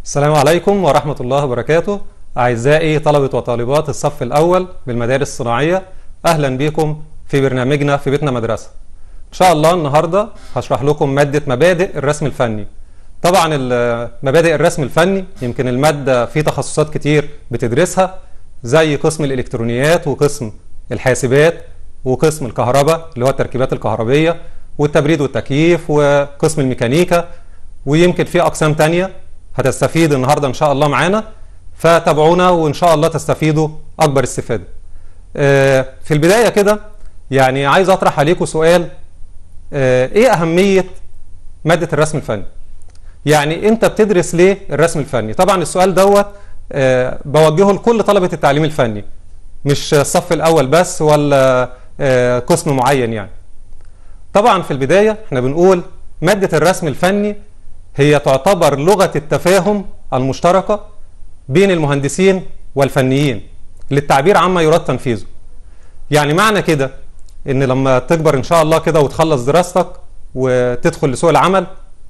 السلام عليكم ورحمة الله وبركاته أعزائي طلبة وطالبات الصف الأول بالمدارس الصناعية أهلا بكم في برنامجنا في بيتنا مدرسة إن شاء الله النهاردة هشرح لكم مادة مبادئ الرسم الفني طبعا ال- مبادئ الرسم الفني يمكن المادة في تخصصات كتير بتدرسها زي قسم الإلكترونيات وقسم الحاسبات وقسم الكهرباء اللي هو التركيبات الكهربية والتبريد والتكييف وقسم الميكانيكا ويمكن في أقسام تانية هتستفيد النهاردة إن شاء الله معانا فتابعونا وإن شاء الله تستفيدوا أكبر استفادة آه، في البداية كده يعني عايز أطرح عليكم سؤال آه، إيه أهمية مادة الرسم الفني يعني أنت بتدرس ليه الرسم الفني طبعا السؤال دوت آه، بوجهه لكل طلبة التعليم الفني مش الصف الأول بس ولا آه، قسم معين يعني طبعا في البداية احنا بنقول مادة الرسم الفني هي تعتبر لغة التفاهم المشتركة بين المهندسين والفنيين للتعبير عما يراد تنفيذه يعني معنى كده ان لما تكبر ان شاء الله كده وتخلص دراستك وتدخل لسوق العمل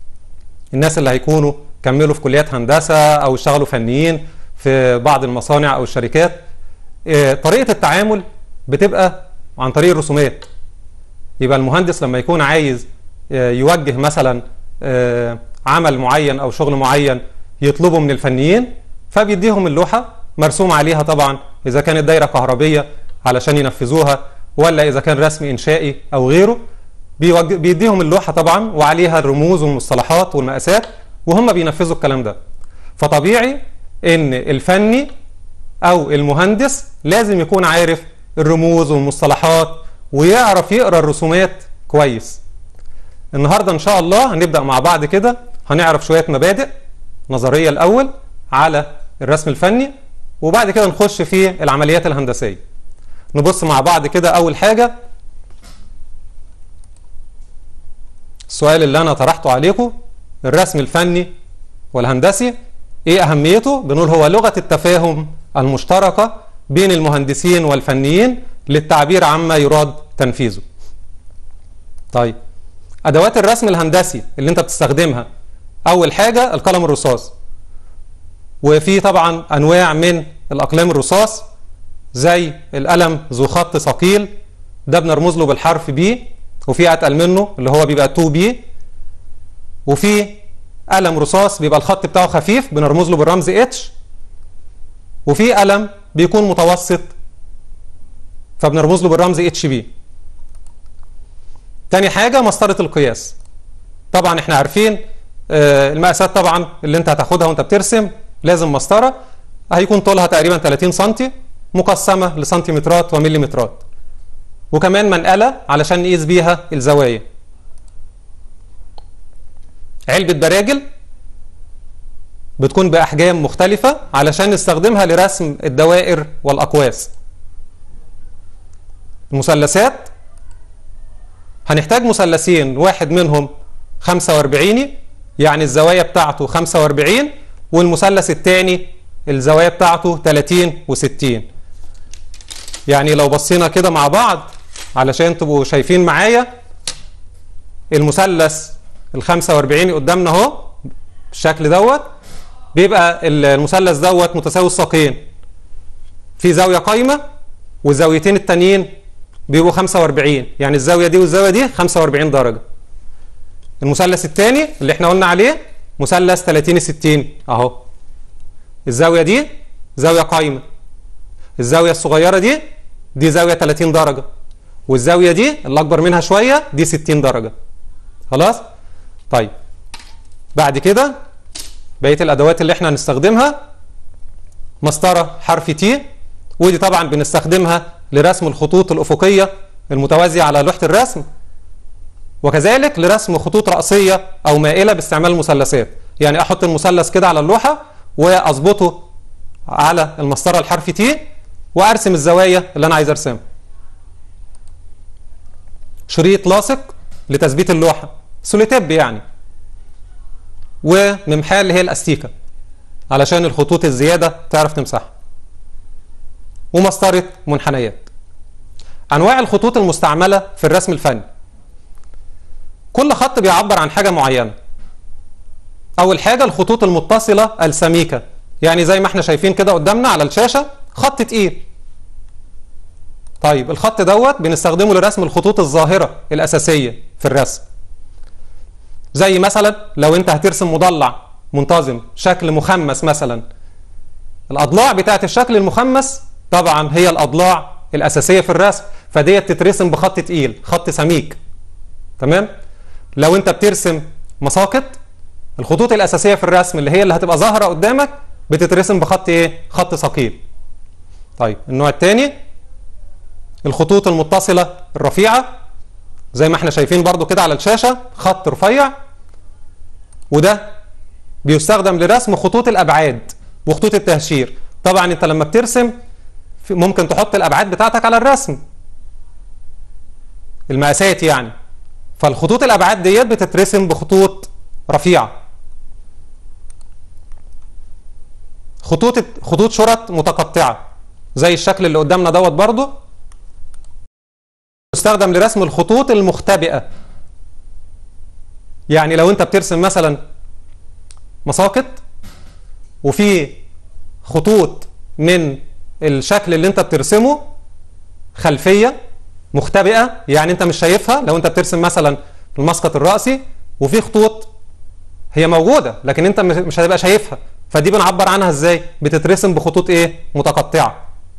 الناس اللي هيكونوا كملوا في كليات هندسة او اشتغلوا فنيين في بعض المصانع او الشركات اه، طريقة التعامل بتبقى عن طريق الرسومات يبقى المهندس لما يكون عايز اه، يوجه مثلا اه، عمل معين او شغل معين يطلبه من الفنيين فبيديهم اللوحة مرسوم عليها طبعا اذا كانت دايرة كهربية علشان ينفذوها ولا اذا كان رسم انشائي او غيره بيوج- بيديهم اللوحة طبعا وعليها الرموز والمصطلحات والمقاسات وهم بينفذوا الكلام ده فطبيعي ان الفني او المهندس لازم يكون عارف الرموز والمصطلحات ويعرف يقرا الرسومات كويس النهارده ان شاء الله هنبدا مع بعض كده هنعرف شويه مبادئ نظريه الاول على الرسم الفني وبعد كده نخش في العمليات الهندسيه نبص مع بعض كده اول حاجه السؤال اللي انا طرحته عليكم الرسم الفني والهندسي ايه اهميته بنقول هو لغه التفاهم المشتركه بين المهندسين والفنيين للتعبير عما يراد تنفيذه طيب ادوات الرسم الهندسي اللي انت بتستخدمها اول حاجه القلم الرصاص وفي طبعا انواع من الاقلام الرصاص زي القلم ذو خط ثقيل ده بنرمز له بالحرف بي وفي اتقل منه اللي هو بيبقى 2 بي وفي قلم رصاص بيبقى الخط بتاعه خفيف بنرمز له بالرمز اتش وفي قلم بيكون متوسط فبنرمز له بالرمز اتش بي تاني حاجه مسطره القياس طبعا احنا عارفين آه، المقاسات طبعا اللي انت هتاخدها وانت بترسم لازم مسطره هيكون طولها تقريبا 30 سم مقسمه لسنتيمترات ومليمترات وكمان منقله علشان نقيس بيها الزوايا علبه براجل بتكون باحجام مختلفه علشان نستخدمها لرسم الدوائر والاقواس المثلثات هنحتاج مثلثين واحد منهم 45 يعني الزوايا بتاعته 45 والمثلث الثاني الزوايا بتاعته 30 و60 يعني لو بصينا كده مع بعض علشان تبقوا شايفين معايا المثلث ال 45 قدامنا اهو بالشكل دوت بيبقى ال- المثلث دوت متساوي الساقين في زاويه قايمه والزاويتين التانيين بيبقوا 45 يعني الزاويه دي والزاويه دي 45 درجه المثلث الثاني اللي احنا قلنا عليه مثلث 30 60 اهو الزاويه دي زاويه قايمه الزاويه الصغيره دي دي زاويه 30 درجه والزاويه دي اللي اكبر منها شويه دي 60 درجه خلاص طيب بعد كده بقيه الادوات اللي احنا هنستخدمها مسطره حرف تي ودي طبعا بنستخدمها لرسم الخطوط الافقيه المتوازيه على لوحه الرسم وكذلك لرسم خطوط رأسية أو مائلة باستعمال المثلثات يعني أحط المثلث كده على اللوحة وأظبطه على المسطرة الحرف تي وأرسم الزوايا اللي أنا عايز أرسمها شريط لاصق لتثبيت اللوحة سوليتيب يعني وممحاه اللي هي الأستيكة علشان الخطوط الزيادة تعرف تمسحها ومسطرة منحنيات أنواع الخطوط المستعملة في الرسم الفني كل خط بيعبر عن حاجة معينة اول حاجه الخطوط المتصله السميكه يعني زي ما احنا شايفين كده قدامنا على الشاشه خط تقيل طيب الخط دوت بنستخدمه لرسم الخطوط الظاهره الاساسيه في الرسم زي مثلا لو انت هترسم مضلع منتظم شكل مخمس مثلا الاضلاع بتاعت الشكل المخمس طبعا هي الاضلاع الاساسيه في الرسم فديت تترسم بخط تقيل خط سميك تمام لو انت بترسم مساقط الخطوط الاساسيه في الرسم اللي هي اللي هتبقى ظاهره قدامك بتترسم بخط ايه خط ثقيل طيب النوع الثاني الخطوط المتصله الرفيعه زي ما احنا شايفين برضو كده على الشاشه خط رفيع وده بيستخدم لرسم خطوط الابعاد وخطوط التهشير طبعا انت لما بترسم ممكن تحط الابعاد بتاعتك على الرسم المقاسات يعني فالخطوط الابعاد ديت بتترسم بخطوط رفيعه خطوط خطوط شرط متقطعه زي الشكل اللي قدامنا دوت برضو تستخدم لرسم الخطوط المختبئه يعني لو انت بترسم مثلا مساقط وفي خطوط من الشكل اللي انت بترسمه خلفيه مختبئه يعني انت مش شايفها لو انت بترسم مثلا المسقط الراسي وفي خطوط هي موجوده لكن انت مش هتبقى شايفها فدي بنعبر عنها ازاي بتترسم بخطوط ايه متقطعه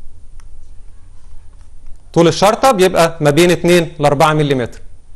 طول الشرطه بيبقى ما بين 2 ل 4 ملم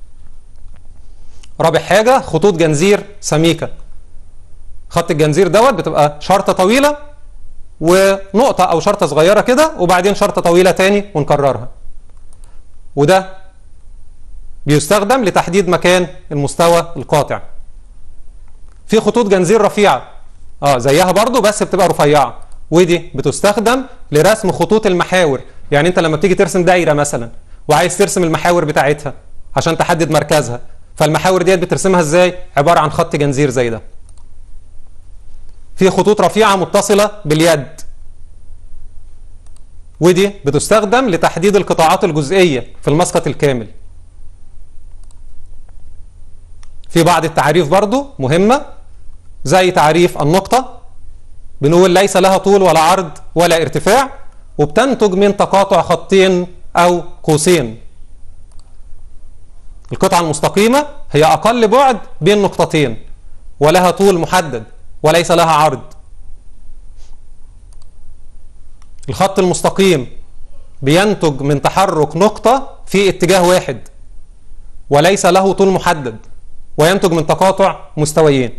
رابع حاجه خطوط جنزير سميكه خط الجنزير دوت بتبقى شرطه طويله ونقطه او شرطه صغيره كده وبعدين شرطه طويله تاني ونكررها وده بيستخدم لتحديد مكان المستوى القاطع في خطوط جنزير رفيعه اه زيها برضو بس بتبقى رفيعه ودي بتستخدم لرسم خطوط المحاور يعني انت لما بتيجي ترسم دايره مثلا وعايز ترسم المحاور بتاعتها عشان تحدد مركزها فالمحاور ديت بترسمها ازاي عباره عن خط جنزير زي ده في خطوط رفيعه متصله باليد ودي بتستخدم لتحديد القطاعات الجزئيه في المسقط الكامل في بعض التعريف برضو مهمه زي تعريف النقطه بنقول ليس لها طول ولا عرض ولا ارتفاع وبتنتج من تقاطع خطين او قوسين القطعه المستقيمه هي اقل بعد بين نقطتين ولها طول محدد وليس لها عرض الخط المستقيم بينتج من تحرك نقطة في اتجاه واحد وليس له طول محدد وينتج من تقاطع مستويين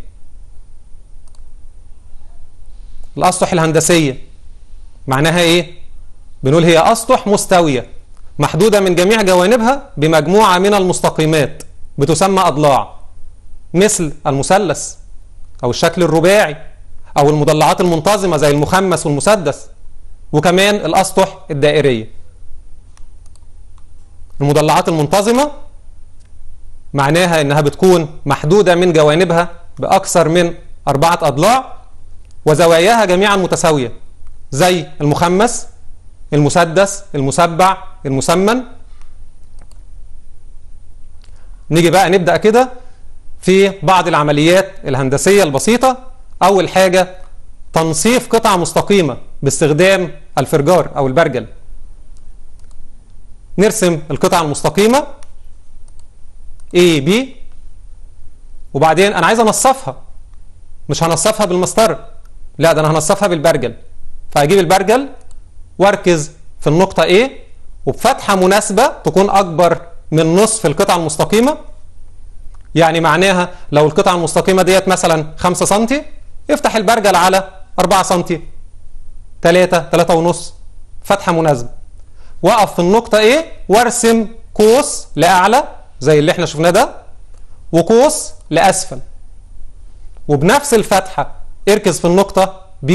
الأسطح الهندسية معناها إيه؟ بنقول هي أسطح مستوية محدودة من جميع جوانبها بمجموعة من المستقيمات بتسمى أضلاع مثل المثلث أو الشكل الرباعي أو المضلعات المنتظمة زي المخمس والمسدس وكمان الأسطح الدائرية المضلعات المنتظمة معناها إنها بتكون محدودة من جوانبها بأكثر من أربعة أضلاع وزواياها جميعا متساوية زي المخمس المسدس المسبع المسمن نيجي بقى نبدأ كده في بعض العمليات الهندسية البسيطة أول حاجة تنصيف قطعة مستقيمة باستخدام الفرجار أو البرجل نرسم القطعة المستقيمة A B وبعدين أنا عايز أنصفها مش هنصفها بالمسطرة لا ده أنا هنصفها بالبرجل فهجيب البرجل واركز في النقطة A وبفتحة مناسبة تكون أكبر من نصف القطعة المستقيمة يعني معناها لو القطعة المستقيمة ديت مثلا 5 سم افتح البرجل على 4 سم 3 3 ونص فتحة مناسبة وقف في النقطة A وارسم قوس لأعلى زي اللي احنا شفناه ده وقوس لأسفل وبنفس الفتحة اركز في النقطة B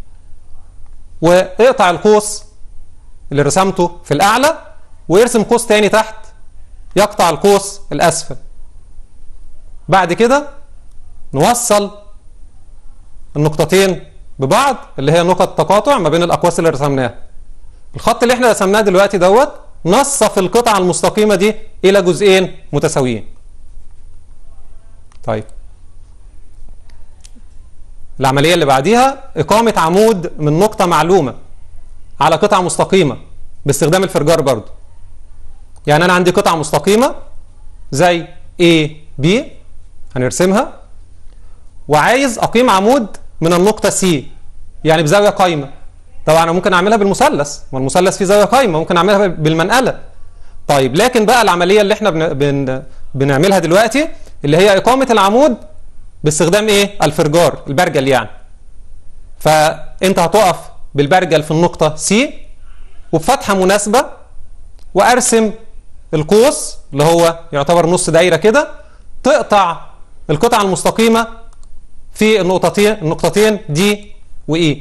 واقطع القوس اللي رسمته في الأعلى وارسم قوس تاني تحت يقطع القوس الأسفل بعد كده نوصل النقطتين ببعض اللي هي نقط تقاطع ما بين الأقواس اللي رسمناها الخط اللي احنا رسمناه دلوقتي دوت نصف القطعة المستقيمة دي إلى جزئين متساويين طيب العملية اللي بعديها إقامة عمود من نقطة معلومة على قطعة مستقيمة باستخدام الفرجار برضو يعني أنا عندي قطعة مستقيمة زي A B هنرسمها وعايز أقيم عمود من النقطة C يعني بزاوية قايمة طبعا أنا ممكن أعملها بالمثلث والمثلث فيه زاوية قايمة ممكن أعملها بالمنقلة طيب لكن بقى العملية اللي احنا بن... بن... بنعملها دلوقتي اللي هي إقامة العمود باستخدام ايه الفرجار البرجل يعني فانت هتقف بالبرجل في النقطة C وبفتحة مناسبة وارسم القوس اللي هو يعتبر نص دايرة كده تقطع القطعة المستقيمة في النقطتين النقطتين دي وإي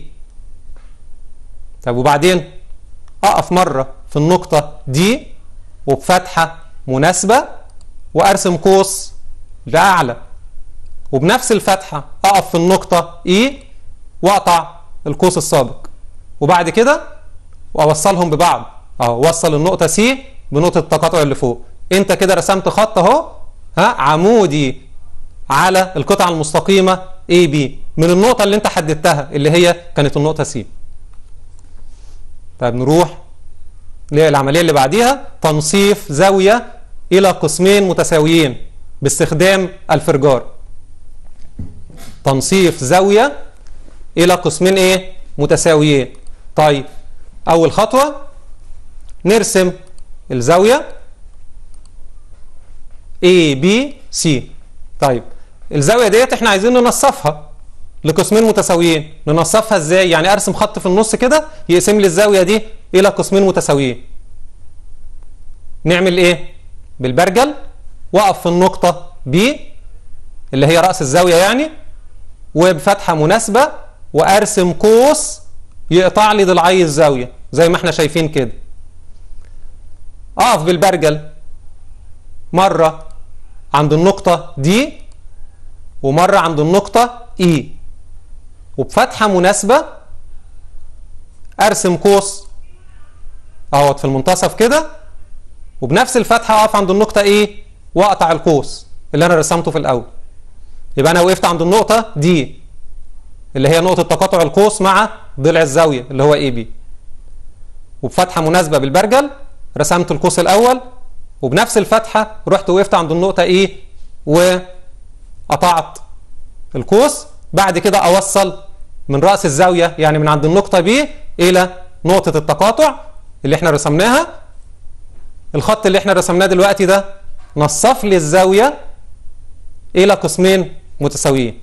طب وبعدين أقف مرة في النقطة دي وبفتحة مناسبة وأرسم قوس لأعلى وبنفس الفتحة أقف في النقطة E وأقطع القوس السابق وبعد كده وأوصلهم ببعض أهو وصل النقطة C بنقطة التقاطع اللي فوق أنت كده رسمت خط أهو ها عمودي على القطعة المستقيمة AB من النقطة اللي أنت حددتها اللي هي كانت النقطة C طيب نروح للعملية اللي بعديها تنصيف زاوية إلى قسمين متساويين باستخدام الفرجار تنصيف زاوية إلى قسمين إيه؟ متساويين. طيب أول خطوة نرسم الزاوية A B C. طيب الزاوية ديت إحنا عايزين ننصفها لقسمين متساويين. ننصفها إزاي؟ يعني أرسم خط في النص كده يقسم لي الزاوية دي إلى قسمين متساويين. نعمل إيه؟ بالبرجل وأقف في النقطة B اللي هي رأس الزاوية يعني وبفتحة مناسبة وأرسم قوس يقطع لي ضلعي الزاوية زي ما احنا شايفين كده أقف بالبرجل مرة عند النقطة دي ومرة عند النقطة E وبفتحة مناسبة أرسم قوس أهوت في المنتصف كده وبنفس الفتحة أقف عند النقطة E وأقطع القوس اللي أنا رسمته في الأول يبقى انا وقفت عند النقطة دي اللي هي نقطة تقاطع القوس مع ضلع الزاوية اللي هو اي بي وبفتحة مناسبة بالبرجل رسمت القوس الأول وبنفس الفتحة رحت وقفت عند النقطة ايه وقطعت القوس بعد كده أوصل من رأس الزاوية يعني من عند النقطة بي إلى نقطة التقاطع اللي احنا رسمناها الخط اللي احنا رسمناه دلوقتي ده نصف لي الزاوية إلى قسمين متساويين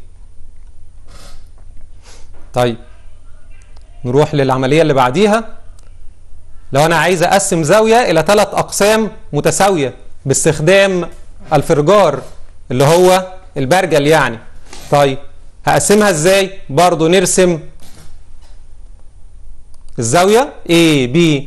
طيب نروح للعملية اللي بعديها لو أنا عايز أقسم زاوية إلى ثلاث أقسام متساوية باستخدام الفرجار اللي هو البرجل يعني طيب هقسمها ازاي برضو نرسم الزاوية A B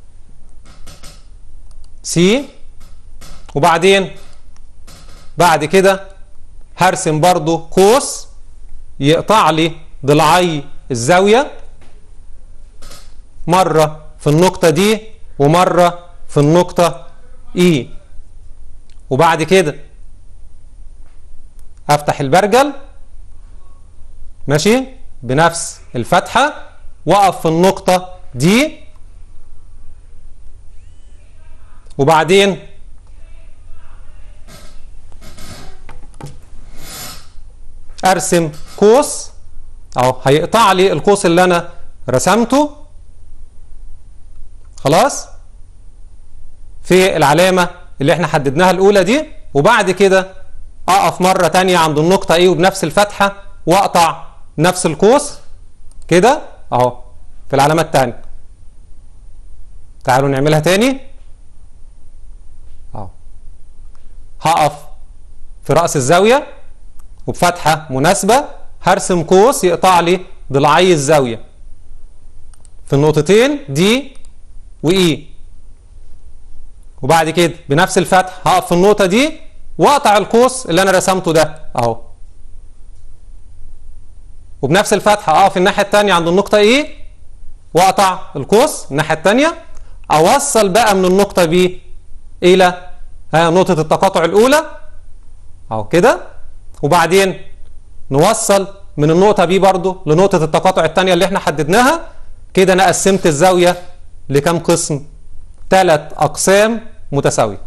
C وبعدين بعد كده هرسم برضو قوس يقطع لي ضلعي الزاوية مرة في النقطة دي ومرة في النقطة E وبعد كده افتح البرجل ماشي بنفس الفتحة واقف في النقطة دي وبعدين ارسم قوس اهو هيقطع لي القوس اللي انا رسمته خلاص في العلامة اللي احنا حددناها الاولى دي وبعد كده اقف مرة تانية عند النقطة ايه وبنفس الفتحة واقطع نفس القوس كده اهو في العلامة التانية تعالوا نعملها تاني اهو هقف في رأس الزاوية وبفتحة مناسبة هرسم قوس يقطع لي ضلعي الزاوية في النقطتين دي وإي وبعد كده بنفس الفتح هقف في النقطة دي واقطع القوس اللي أنا رسمته ده أهو وبنفس الفتحة أقف الناحية التانية عند النقطة إي واقطع القوس الناحية التانية أوصل بقى من النقطة بي إلى ها نقطة التقاطع الأولى أهو كده وبعدين نوصل من النقطة بي برضو لنقطة التقاطع التانية اللي احنا حددناها كده انا قسمت الزاوية لكم قسم ثلاث اقسام متساوية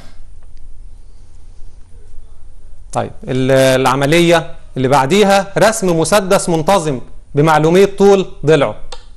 طيب العملية اللي بعديها رسم مسدس منتظم بمعلومية طول ضلعه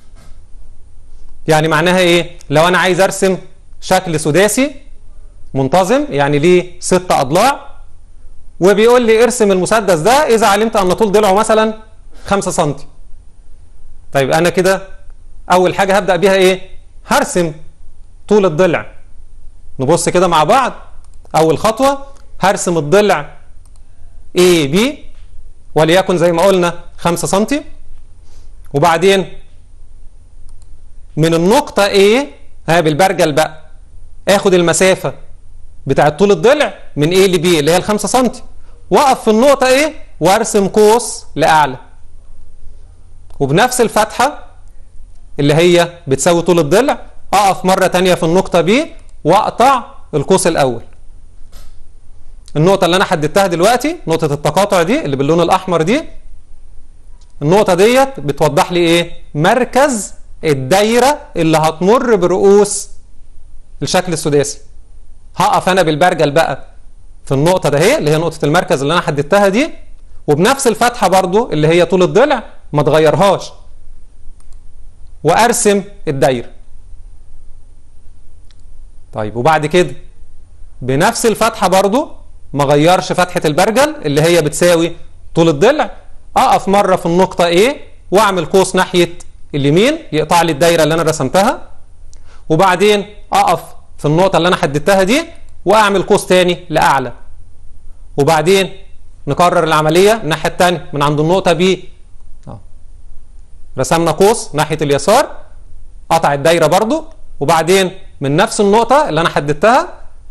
يعني معناها ايه لو انا عايز ارسم شكل سداسي منتظم يعني ليه ست اضلاع وبيقول لي ارسم المسدس ده اذا علمت ان طول ضلعه مثلا 5 سم طيب انا كده اول حاجه هبدا بيها ايه هرسم طول الضلع نبص كده مع بعض اول خطوه هرسم الضلع A B وليكن زي ما قلنا 5 سم وبعدين من النقطة A ها بالبرجل بقى اخد المسافة بتاعة طول الضلع من A ل B اللي هي ال 5 سم واقف في النقطة A وارسم قوس لأعلى وبنفس الفتحة اللي هي بتساوي طول الضلع اقف مرة تانية في النقطة B واقطع القوس الأول النقطة اللي أنا حددتها دلوقتي نقطة التقاطع دي اللي باللون الأحمر دي النقطة ديت بتوضح لي إيه؟ مركز الدايرة اللي هتمر برؤوس الشكل السداسي هقف أنا بالبرجل بقى في النقطة ده هي اللي هي نقطة المركز اللي أنا حددتها دي وبنفس الفتحة برضو اللي هي طول الضلع ما تغيرهاش وأرسم الدايرة طيب وبعد كده بنفس الفتحة برضو ما غيرش فتحة البرجل اللي هي بتساوي طول الضلع اقف مرة في النقطة A واعمل قوس ناحية اليمين يقطع لي الدايرة اللي انا رسمتها وبعدين اقف في النقطة اللي انا حددتها دي واعمل قوس تاني لاعلى وبعدين نكرر العملية الناحية التانية من عند النقطة B رسمنا قوس ناحية اليسار قطع الدايرة برضو وبعدين من نفس النقطة اللي انا حددتها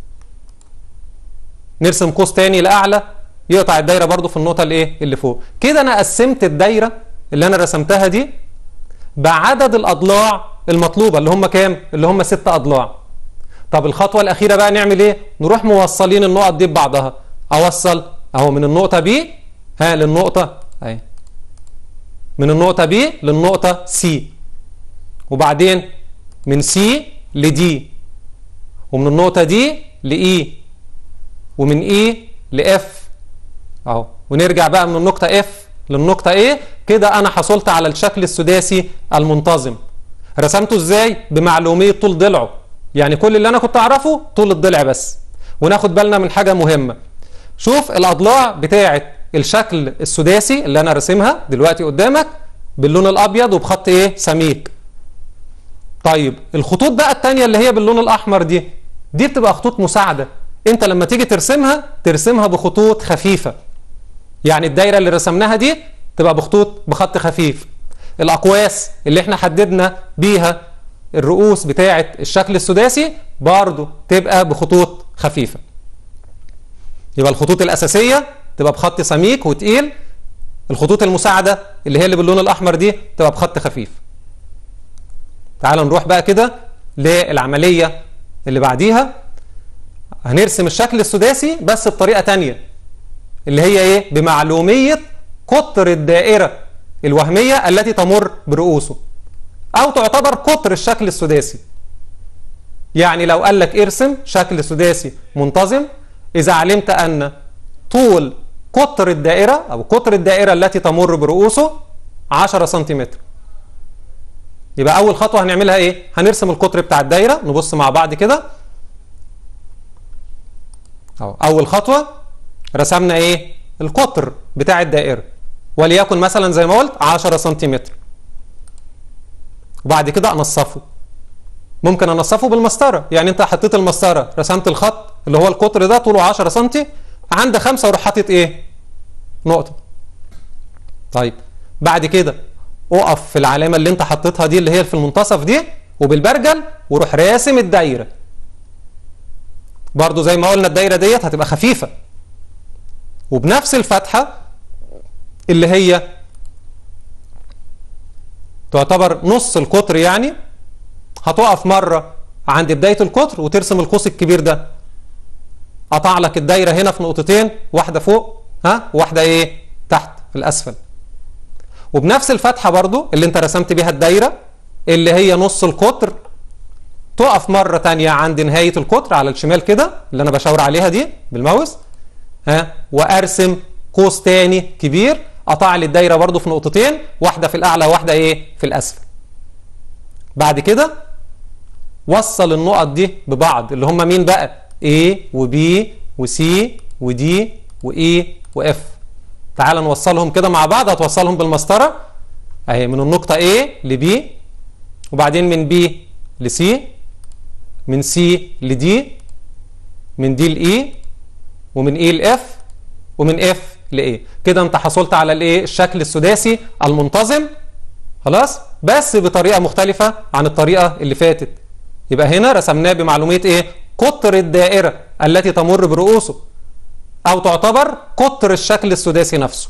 نرسم قوس تاني لاعلى يقطع الدايره برضو في النقطه الايه اللي فوق كده انا قسمت الدايره اللي انا رسمتها دي بعدد الاضلاع المطلوبه اللي هم كام اللي هم ست اضلاع طب الخطوه الاخيره بقى نعمل ايه نروح موصلين النقط دي ببعضها اوصل اهو من النقطه B ها للنقطه اهي من النقطه B للنقطه C وبعدين من C ل D ومن النقطه D ل E ومن E ل F اهو ونرجع بقى من النقطة F للنقطة A كده أنا حصلت على الشكل السداسي المنتظم رسمته ازاي؟ بمعلومية طول ضلعه يعني كل اللي أنا كنت أعرفه طول الضلع بس وناخد بالنا من حاجة مهمة شوف الأضلاع بتاعة الشكل السداسي اللي أنا راسمها دلوقتي قدامك باللون الأبيض وبخط إيه؟ سميك طيب الخطوط بقى التانية اللي هي باللون الأحمر دي دي بتبقى خطوط مساعدة انت لما تيجي ترسمها ترسمها بخطوط خفيفة يعني الدايرة اللي رسمناها دي تبقى بخطوط بخط خفيف الأقواس اللي احنا حددنا بيها الرؤوس بتاعة الشكل السداسي برضو تبقى بخطوط خفيفة يبقى الخطوط الأساسية تبقى بخط سميك وتقيل الخطوط المساعدة اللي هي اللي باللون الأحمر دي تبقى بخط خفيف تعال نروح بقى كده للعملية اللي بعديها هنرسم الشكل السداسي بس بطريقة تانية اللي هي ايه بمعلومية قطر الدائرة الوهمية التي تمر برؤوسه او تعتبر قطر الشكل السداسي يعني لو قال لك ارسم شكل سداسي منتظم اذا علمت ان طول قطر الدائرة او قطر الدائرة التي تمر برؤوسه 10 سنتيمتر يبقى اول خطوة هنعملها ايه هنرسم القطر بتاع الدايرة نبص مع بعض كده أو أول خطوة رسمنا إيه؟ القطر بتاع الدائرة وليكن مثلا زي ما قلت 10 سنتيمتر وبعد كده أنصفه ممكن أنصفه بالمسطرة يعني أنت حطيت المسطرة رسمت الخط اللي هو القطر ده طوله 10 سنتي عند خمسة وروح حاطط إيه؟ نقطة طيب بعد كده اقف في العلامة اللي أنت حطيتها دي اللي هي في المنتصف دي وبالبرجل وروح راسم الدايرة برضو زي ما قلنا الدايرة ديت هتبقى خفيفة وبنفس الفتحة اللي هي تعتبر نص القطر يعني هتقف مرة عند بداية القطر وترسم القوس الكبير ده قطع لك الدايرة هنا في نقطتين واحدة فوق ها واحدة ايه تحت في الأسفل وبنفس الفتحه برضو اللي انت رسمت بيها الدايره اللي هي نص القطر تقف مره تانية عند نهايه القطر على الشمال كده اللي انا بشاور عليها دي بالماوس ها وارسم قوس تاني كبير قطع لي الدايره برضو في نقطتين واحده في الاعلى وواحده ايه في الاسفل بعد كده وصل النقط دي ببعض اللي هم مين بقى A و B و C و D و E و F تعال نوصلهم كده مع بعض هتوصلهم بالمسطره اهي من النقطه A ل B وبعدين من B ل C من C ل D من D ل E ومن E ل F ومن F ل A كده انت حصلت على الايه الشكل السداسي المنتظم خلاص بس بطريقه مختلفه عن الطريقه اللي فاتت يبقى هنا رسمناه بمعلوميه ايه قطر الدائره التي تمر برؤوسه او تعتبر قطر الشكل السداسي نفسه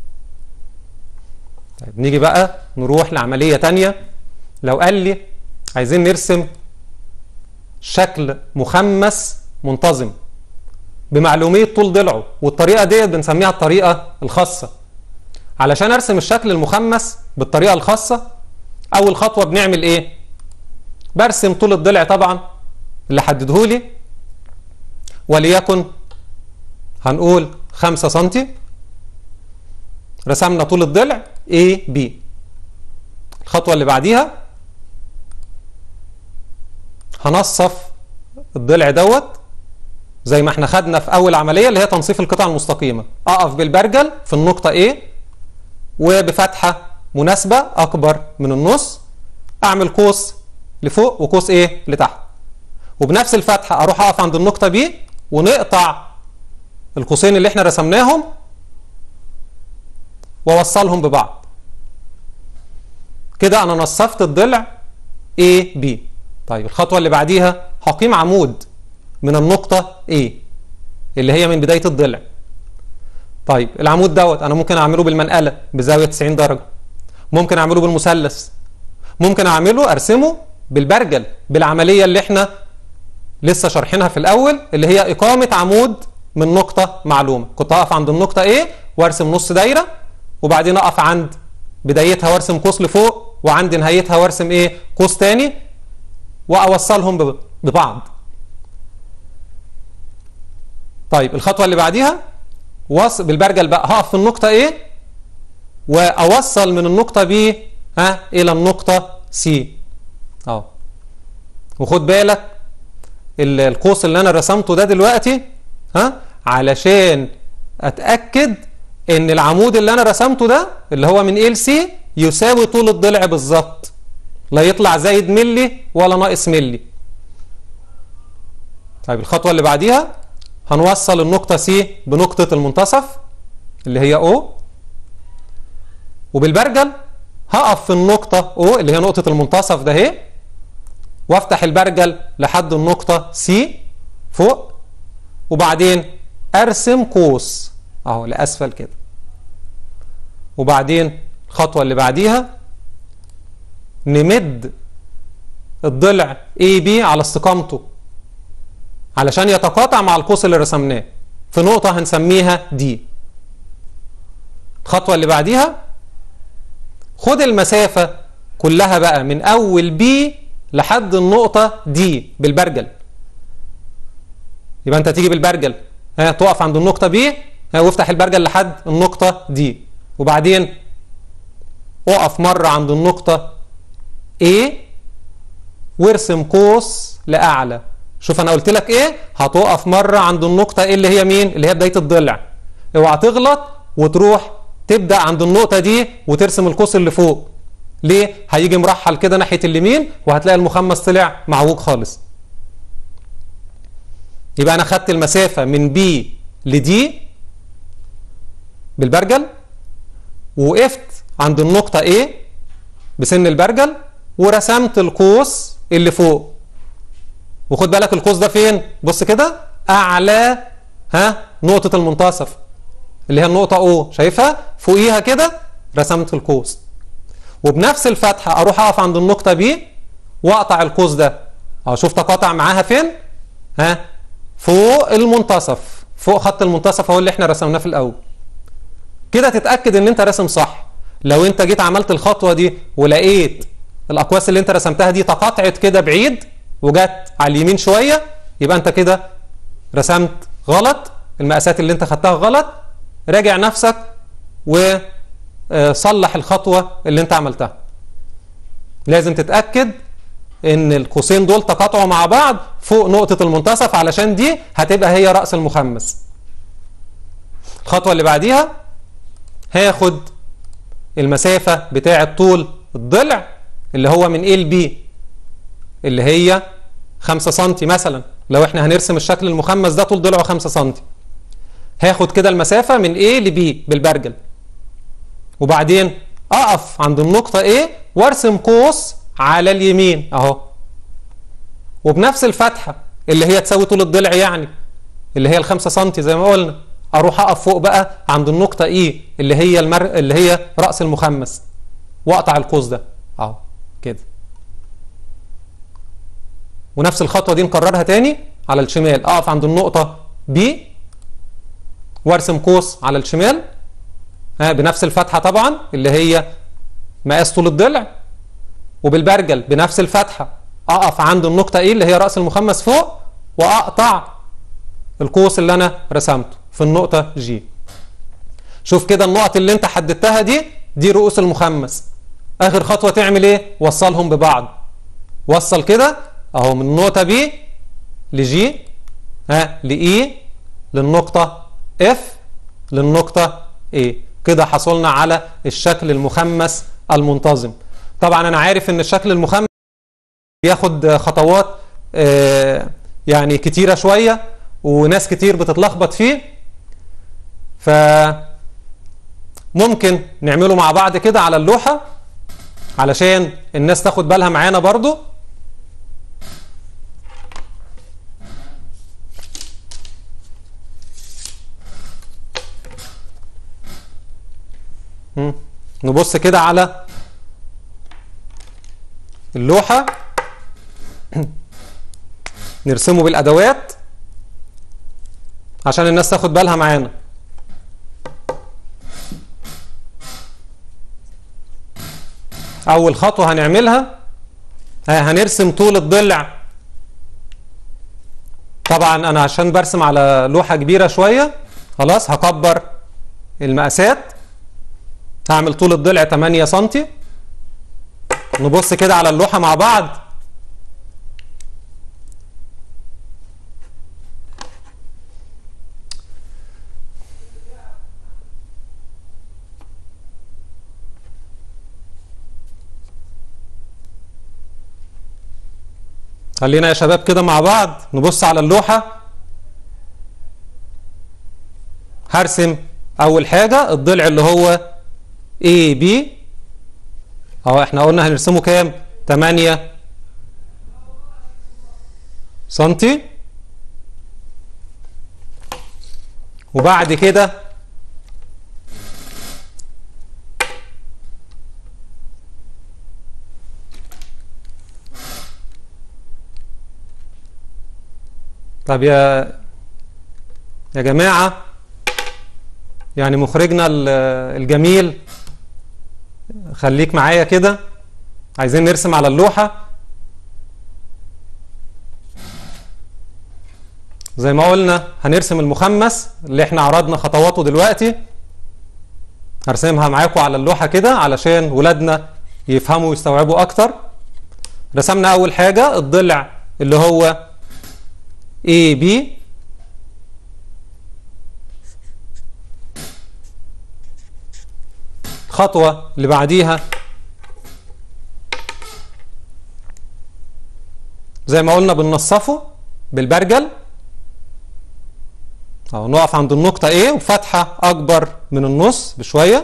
طيب نيجي بقى نروح لعمليه تانية لو قال لي عايزين نرسم شكل مخمس منتظم بمعلوميه طول ضلعه والطريقه ديت بنسميها الطريقه الخاصه علشان ارسم الشكل المخمس بالطريقه الخاصه اول خطوه بنعمل ايه برسم طول الضلع طبعا اللي حدده لي وليكن هنقول 5 سم رسمنا طول الضلع A B الخطوه اللي بعديها هنصف الضلع دوت زي ما احنا خدنا في اول عمليه اللي هي تنصيف القطع المستقيمه اقف بالبرجل في النقطه A وبفتحه مناسبه اكبر من النص اعمل قوس لفوق وقوس ايه لتحت وبنفس الفتحه اروح اقف عند النقطه B ونقطع القوسين اللي احنا رسمناهم واوصلهم ببعض كده انا نصفت الضلع A B طيب الخطوه اللي بعديها هقيم عمود من النقطه A اللي هي من بدايه الضلع طيب العمود دوت انا ممكن اعمله بالمنقله بزاويه 90 درجه ممكن اعمله بالمثلث ممكن اعمله ارسمه بالبرجل بالعمليه اللي احنا لسه شارحينها في الاول اللي هي اقامه عمود من نقطه معلومه كنت اقف عند النقطه A وارسم نص دايره وبعدين اقف عند بدايتها وارسم قوس لفوق وعند نهايتها وارسم ايه قوس تاني واوصلهم ببعض طيب الخطوه اللي بعديها وص بالبرجل بقى هقف في النقطه A واوصل من النقطه B ها الى النقطه C اه وخد بالك القوس اللي انا رسمته ده دلوقتي ها علشان اتاكد ان العمود اللي انا رسمته ده اللي هو من ال سي يساوي طول الضلع بالظبط لا يطلع زايد ملي ولا ناقص ملي طيب الخطوه اللي بعديها هنوصل النقطه سي بنقطه المنتصف اللي هي او وبالبرجل هقف في النقطه او اللي هي نقطه المنتصف ده اهي وافتح البرجل لحد النقطه سي فوق وبعدين ارسم قوس اهو لاسفل كده وبعدين الخطوه اللي بعديها نمد الضلع اي بي على استقامته علشان يتقاطع مع القوس اللي رسمناه في نقطه هنسميها دي الخطوه اللي بعديها خد المسافه كلها بقى من اول بي لحد النقطه دي بالبرجل يبقى انت تيجي بالبرجل ها تقف عند النقطه بي ها وافتح البرجل لحد النقطه دي وبعدين اقف مره عند النقطه A وارسم قوس لاعلى شوف انا قلت لك ايه هتقف مره عند النقطه ايه اللي هي مين اللي هي بدايه الضلع اوعى تغلط وتروح تبدا عند النقطه دي وترسم القوس اللي فوق ليه هيجي مرحل كده ناحيه اليمين وهتلاقي المخمس طلع معوج خالص يبقى انا خدت المسافه من بي لدي بالبرجل ووقفت عند النقطه A بسن البرجل ورسمت القوس اللي فوق وخد بالك القوس ده فين بص كده اعلى ها نقطه المنتصف اللي هي النقطه O شايفها فوقيها كده رسمت القوس وبنفس الفتحه اروح اقف عند النقطه B واقطع القوس ده اه شوف تقاطع معاها فين ها فوق المنتصف فوق خط المنتصف هو اللي احنا رسمناه في الاول كده تتاكد ان انت راسم صح لو انت جيت عملت الخطوه دي ولقيت الاقواس اللي انت رسمتها دي تقاطعت كده بعيد وجت على اليمين شويه يبقى انت كده رسمت غلط المقاسات اللي انت خدتها غلط راجع نفسك وصلح الخطوه اللي انت عملتها لازم تتاكد ان القوسين دول تقاطعوا مع بعض فوق نقطه المنتصف علشان دي هتبقى هي راس المخمس الخطوه اللي بعديها هاخد المسافه بتاعه طول الضلع اللي هو من A ل B اللي هي 5 سم مثلا لو احنا هنرسم الشكل المخمس ده طول ضلعه 5 سم هاخد كده المسافة من A ل B بالبرجل وبعدين اقف عند النقطة A وارسم قوس على اليمين اهو وبنفس الفتحة اللي هي تساوي طول الضلع يعني اللي هي الخمسة سم زي ما قلنا اروح اقف فوق بقى عند النقطة E اللي هي المر... اللي هي رأس المخمس واقطع القوس ده اهو كده ونفس الخطوة دي نكررها تاني على الشمال اقف عند النقطة B وارسم قوس على الشمال ها بنفس الفتحة طبعا اللي هي مقاس طول الضلع وبالبرجل بنفس الفتحة اقف عند النقطة ايه اللي هي رأس المخمس فوق واقطع القوس اللي انا رسمته في النقطة جي شوف كده النقط اللي انت حددتها دي دي رؤوس المخمس اخر خطوة تعمل ايه وصلهم ببعض وصل كده اهو من النقطة بي لجي ها لإي للنقطة اف للنقطة A كده حصلنا على الشكل المخمس المنتظم طبعا انا عارف ان الشكل المخمس بياخد خطوات آه يعني كتيرة شوية وناس كتير بتتلخبط فيه ف ممكن نعمله مع بعض كده على اللوحة علشان الناس تاخد بالها معانا برضو نبص كده على اللوحة نرسمه بالأدوات عشان الناس تاخد بالها معانا أول خطوة هنعملها هنرسم طول الضلع طبعا أنا عشان برسم على لوحة كبيرة شوية خلاص هكبر المقاسات هعمل طول الضلع 8 سم نبص كده على اللوحة مع بعض خلينا يا شباب كده مع بعض نبص على اللوحة هرسم أول حاجة الضلع اللي هو A B اهو احنا قلنا هنرسمه كام 8 سنتي وبعد كده طب يا يا جماعة يعني مخرجنا الجميل خليك معايا كده عايزين نرسم على اللوحة زي ما قلنا هنرسم المخمس اللي احنا عرضنا خطواته دلوقتي هرسمها معاكم على اللوحة كده علشان ولادنا يفهموا ويستوعبوا اكتر رسمنا اول حاجة الضلع اللي هو A B الخطوة اللي بعديها زي ما قلنا بننصفه بالبرجل أو نقف عند النقطة A وفتحة أكبر من النص بشوية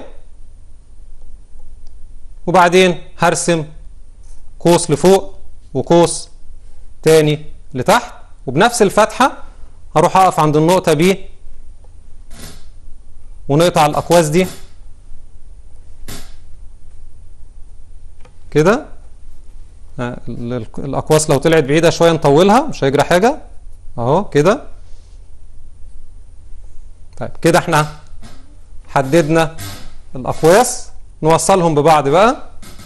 وبعدين هرسم قوس لفوق وقوس تاني لتحت وبنفس الفتحة هروح أقف عند النقطة B ونقطع الأقواس دي كده الاقواس لو طلعت بعيده شويه نطولها مش هيجرى حاجه اهو كده طيب كده احنا حددنا الاقواس نوصلهم ببعض بقى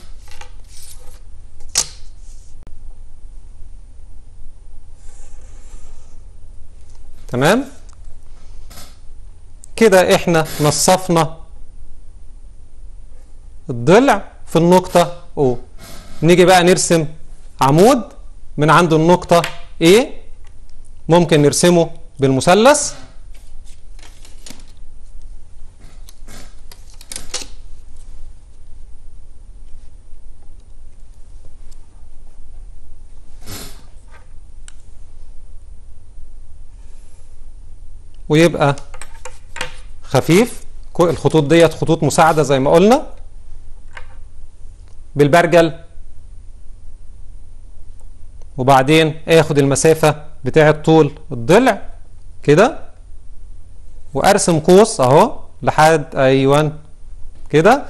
تمام كده احنا نصفنا الضلع في النقطة O نيجي بقى نرسم عمود من عند النقطة A ممكن نرسمه بالمثلث ويبقى خفيف الخطوط ديت خطوط مساعدة زي ما قلنا بالبرجل وبعدين اخد المسافة بتاعة طول الضلع كده وارسم قوس اهو لحد ايوه كده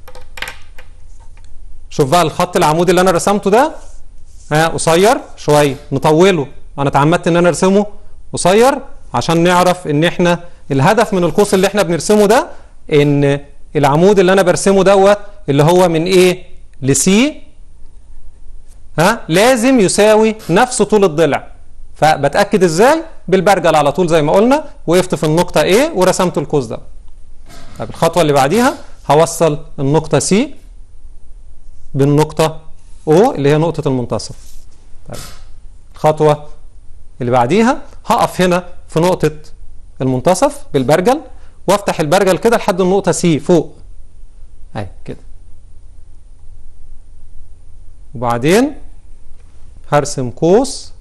شوف بقى الخط العمودي اللي انا رسمته ده ها قصير شويه نطوله انا اتعمدت ان انا ارسمه قصير عشان نعرف ان احنا الهدف من القوس اللي احنا بنرسمه ده ان العمود اللي انا برسمه دوت اللي هو من ايه لسي ها لازم يساوي نفس طول الضلع فبتاكد ازاي بالبرجل على طول زي ما قلنا وقفت في النقطه A ورسمت القوس ده طب الخطوه اللي بعديها هوصل النقطه C بالنقطه O اللي هي نقطه المنتصف طيب الخطوه اللي بعديها هقف هنا في نقطه المنتصف بالبرجل وافتح البرجل كده لحد النقطه C فوق اهي كده وبعدين هرسم قوس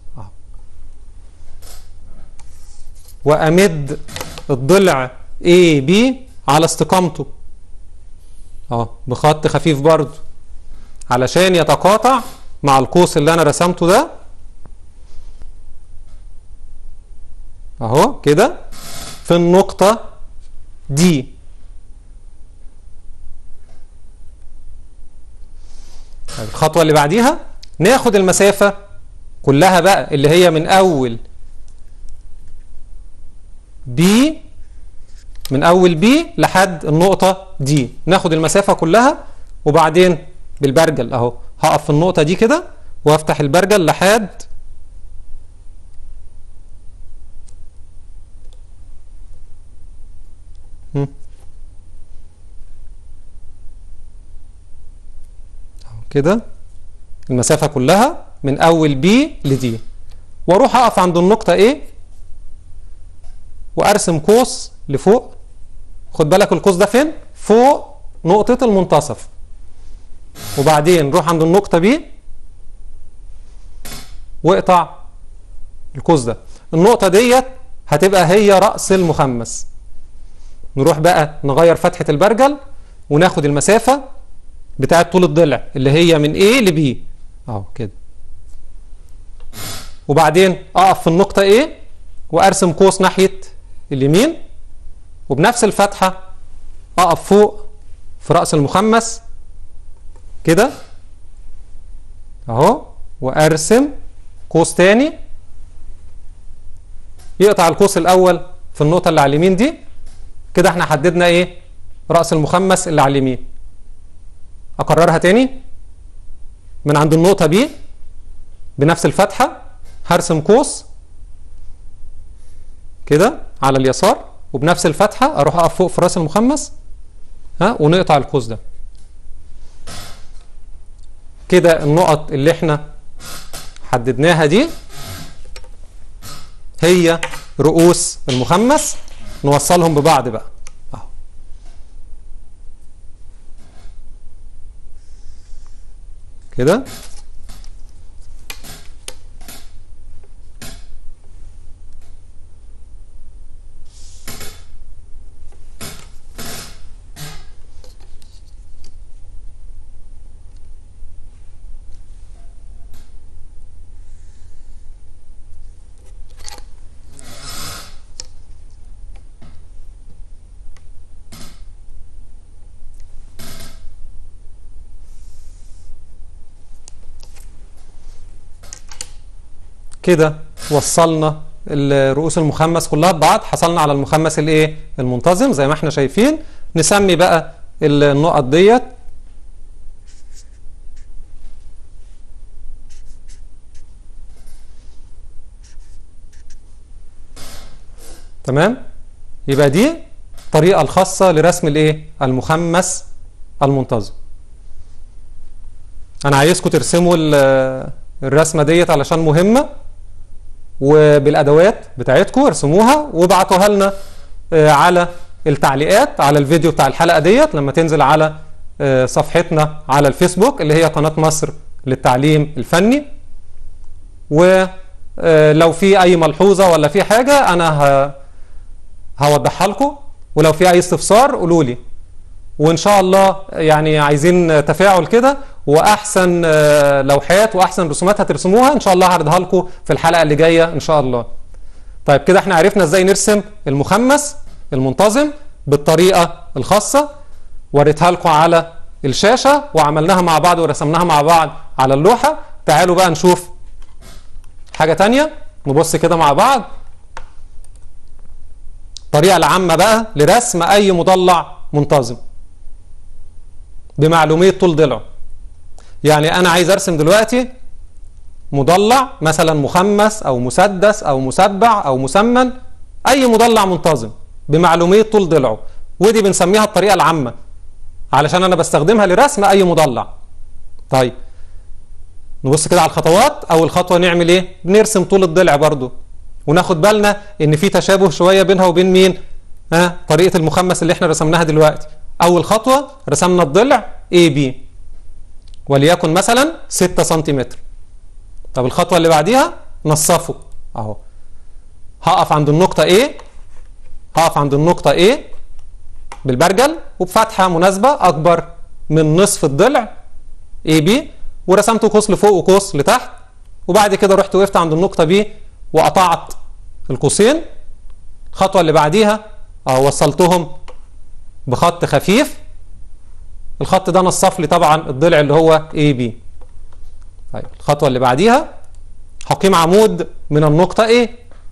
وامد الضلع A B على استقامته اه بخط خفيف برضو علشان يتقاطع مع القوس اللي انا رسمته ده اهو كده في النقطة دي الخطوة اللي بعديها ناخد المسافة كلها بقى اللي هي من أول بي من أول بي لحد النقطة دي ناخد المسافة كلها وبعدين بالبرجل أهو هقف في النقطة دي كده وافتح البرجل لحد كده المسافة كلها من أول بي لدي وأروح أقف عند النقطة A وأرسم قوس لفوق خد بالك القوس ده فين؟ فوق نقطة المنتصف وبعدين روح عند النقطة B واقطع القوس ده النقطة ديت هتبقى هي رأس المخمس نروح بقى نغير فتحة البرجل وناخد المسافة بتاعة طول الضلع اللي هي من A ل B اهو كده وبعدين اقف في النقطة A وارسم قوس ناحية اليمين وبنفس الفتحة اقف فوق في رأس المخمس كده اهو وارسم قوس تاني يقطع القوس الاول في النقطة اللي على اليمين دي كده احنا حددنا ايه رأس المخمس اللي على اليمين اكررها تاني من عند النقطة B بنفس الفتحة هرسم قوس كده على اليسار وبنفس الفتحة اروح اقف فوق في راس المخمس ها ونقطع القوس ده كده النقط اللي احنا حددناها دي هي رؤوس المخمس نوصلهم ببعض بقى اهو كده كده وصلنا رؤوس المخمس كلها ببعض حصلنا على المخمس الايه المنتظم زي ما احنا شايفين نسمي بقى النقط ديت تمام يبقى دي الطريقة الخاصة لرسم الايه المخمس المنتظم انا عايزكم ترسموا ال- الرسمة ديت علشان مهمة وبالادوات بتاعتكم ارسموها وابعتوها لنا آه، على التعليقات على الفيديو بتاع الحلقة ديت لما تنزل على آه، صفحتنا على الفيسبوك اللي هي قناة مصر للتعليم الفني ولو في اي ملحوظة ولا في حاجة انا ه- هوضحها لكم ولو في اي استفسار قولوا لي وان شاء الله يعني عايزين تفاعل كده واحسن آه، لوحات واحسن رسومات هترسموها ان شاء الله هعرضها لكم في الحلقه اللي جايه ان شاء الله طيب كده احنا عرفنا ازاي نرسم المخمس المنتظم بالطريقه الخاصه وريتها لكم على الشاشه وعملناها مع بعض ورسمناها مع بعض على اللوحه تعالوا بقى نشوف حاجه تانية نبص كده مع بعض الطريقه العامه بقى لرسم اي مضلع منتظم بمعلوميه طول ضلعه يعني انا عايز ارسم دلوقتي مضلع مثلا مخمس او مسدس او مسبع او مسمن اي مضلع منتظم بمعلوميه طول ضلعه ودي بنسميها الطريقه العامه علشان انا بستخدمها لرسم اي مضلع طيب نبص كده على الخطوات اول خطوه نعمل ايه بنرسم طول الضلع برضو وناخد بالنا ان في تشابه شويه بينها وبين مين ها طريقه المخمس اللي احنا رسمناها دلوقتي اول خطوه رسمنا الضلع اي بي وليكن مثلا 6 سنتيمتر طب الخطوه اللي بعديها نصفه اهو هقف عند النقطه A هقف عند النقطه A بالبرجل وبفتحه مناسبه اكبر من نصف الضلع اي بي ورسمت قوس لفوق وقوس لتحت وبعد كده رحت وقفت عند النقطه B وقطعت القوسين الخطوه اللي بعديها اه وصلتهم بخط خفيف الخط ده نصف لي طبعا الضلع اللي هو اي بي طيب الخطوه اللي بعديها هقيم عمود من النقطه A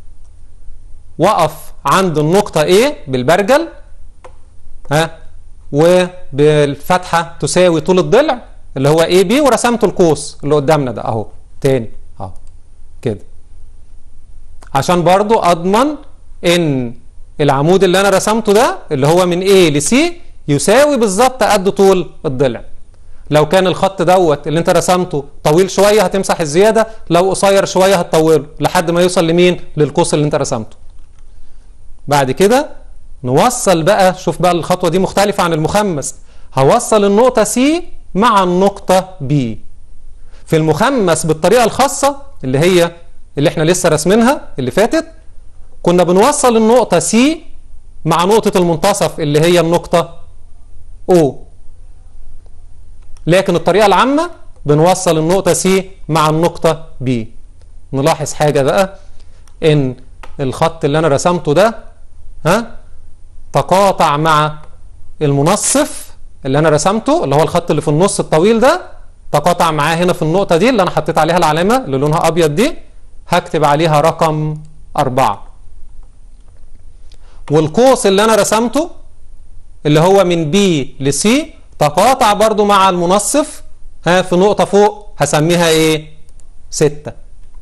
وقف عند النقطه A بالبرجل ها وبالفتحه تساوي طول الضلع اللي هو اي بي ورسمت القوس اللي قدامنا ده اهو تاني اهو كده عشان برضو اضمن ان العمود اللي انا رسمته ده اللي هو من A ل C يساوي بالظبط قد طول الضلع لو كان الخط دوت اللي انت رسمته طويل شويه هتمسح الزياده لو قصير شويه هتطوله لحد ما يوصل لمين للقوس اللي انت رسمته بعد كده نوصل بقى شوف بقى الخطوه دي مختلفه عن المخمس هوصل النقطه C مع النقطه B في المخمس بالطريقه الخاصه اللي هي اللي احنا لسه راسمينها اللي فاتت كنا بنوصل النقطه C مع نقطه المنتصف اللي هي النقطه O لكن الطريقه العامه بنوصل النقطه C مع النقطه B نلاحظ حاجه بقى ان الخط اللي انا رسمته ده ها تقاطع مع المنصف اللي انا رسمته اللي هو الخط اللي في النص الطويل ده تقاطع معاه هنا في النقطة دي اللي انا حطيت عليها العلامة اللي لونها ابيض دي هكتب عليها رقم أربعة والقوس اللي انا رسمته اللي هو من B ل C تقاطع برضو مع المنصف ها في نقطة فوق هسميها ايه ستة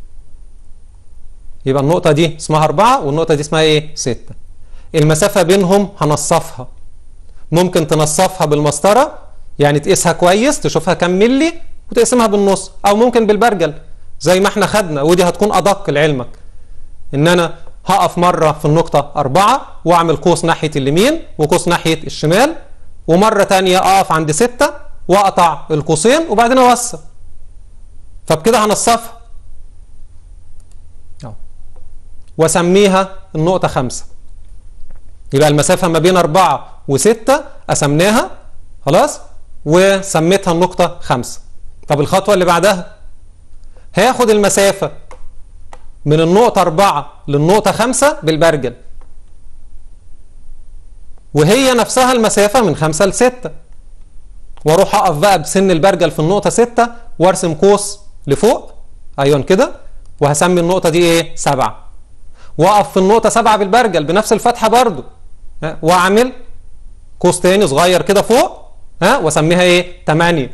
يبقى النقطة دي اسمها أربعة والنقطة دي اسمها ايه ستة المسافة بينهم هنصفها ممكن تنصفها بالمسطرة يعني تقيسها كويس تشوفها كام ملي وتقسمها بالنص او ممكن بالبرجل زي ما احنا خدنا ودي هتكون ادق لعلمك ان انا هقف مرة في النقطة أربعة وأعمل قوس ناحية اليمين وقوس ناحية الشمال ومرة تانية أقف عند ستة وأقطع القوسين وبعدين أوسع فبكده هنصفها وأسميها النقطة خمسة يبقى المسافة ما بين أربعة وستة قسمناها خلاص وسميتها النقطة خمسة طب الخطوة اللي بعدها هاخد المسافة من النقطة أربعة للنقطة خمسة بالبرجل وهي نفسها المسافة من خمسة لستة واروح اقف بقى بسن البرجل في النقطة ستة وارسم قوس لفوق ايوه كده وهسمي النقطة دي ايه سبعة واقف في النقطة سبعة بالبرجل بنفس الفتحة برضو ها واعمل قوس تاني صغير كده فوق ها واسميها ايه 8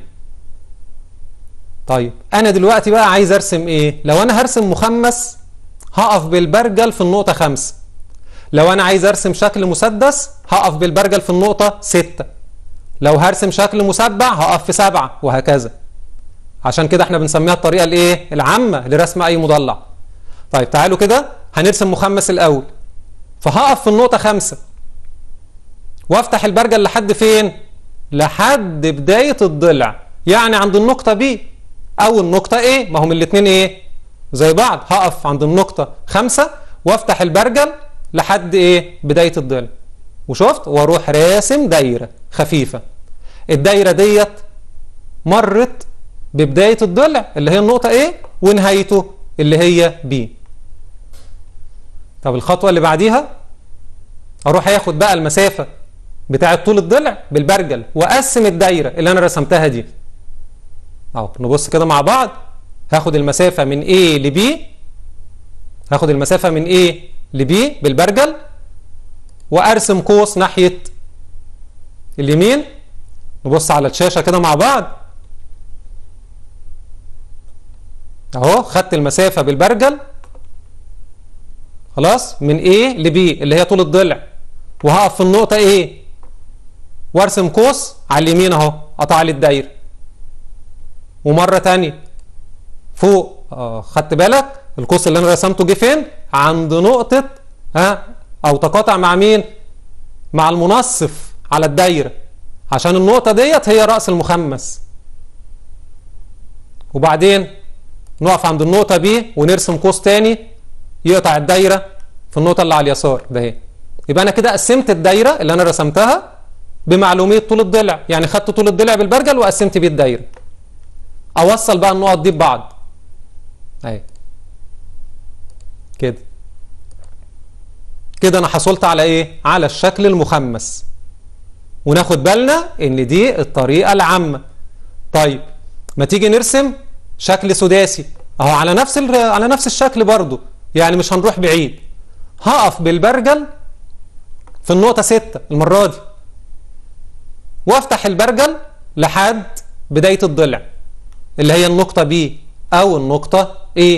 طيب انا دلوقتي بقى عايز ارسم ايه لو انا هرسم مخمس هقف بالبرجل في النقطة خمسة لو انا عايز ارسم شكل مسدس هقف بالبرجل في النقطة ستة لو هرسم شكل مسبع هقف في سبعة وهكذا عشان كده احنا بنسميها الطريقة الايه العامة لرسم اي مضلع طيب تعالوا كده هنرسم مخمس الاول فهقف في النقطة خمسة وافتح البرجل لحد فين لحد بداية الضلع يعني عند النقطة بي او النقطة ايه ما هم الاتنين ايه زي بعض هقف عند النقطة خمسة وافتح البرجل لحد ايه بداية الضلع وشفت واروح راسم دايرة خفيفة الدايرة ديت مرت ببداية الضلع اللي هي النقطة ايه ونهايته اللي هي بي طب الخطوة اللي بعديها اروح اخد بقى المسافة بتاعة طول الضلع بالبرجل واقسم الدايرة اللي انا رسمتها دي اهو نبص كده مع بعض هاخد المسافة من A ل B هاخد المسافة من A ل B بالبرجل وارسم قوس ناحية اليمين نبص على الشاشة كده مع بعض اهو خدت المسافة بالبرجل خلاص من A ل B اللي هي طول الضلع وهقف في النقطة A وارسم قوس على اليمين اهو قطع لي الدايره ومره تانية فوق آه خدت بالك القوس اللي انا رسمته جه فين عند نقطه ها او تقاطع مع مين مع المنصف على الدايره عشان النقطه ديت هي راس المخمس وبعدين نقف عند النقطه بي ونرسم قوس تاني يقطع الدايره في النقطه اللي على اليسار ده اهي يبقى انا كده قسمت الدايره اللي انا رسمتها بمعلوميه طول الضلع يعني خدت طول الضلع بالبرجل وقسمت بيه الدايره اوصل بقى النقط دي ببعض اهي كده كده انا حصلت على ايه على الشكل المخمس وناخد بالنا ان دي الطريقه العامه طيب ما تيجي نرسم شكل سداسي اهو على نفس على نفس الشكل برضو يعني مش هنروح بعيد هقف بالبرجل في النقطه 6 المره دي وافتح البرجل لحد بدايه الضلع اللي هي النقطة B أو النقطة A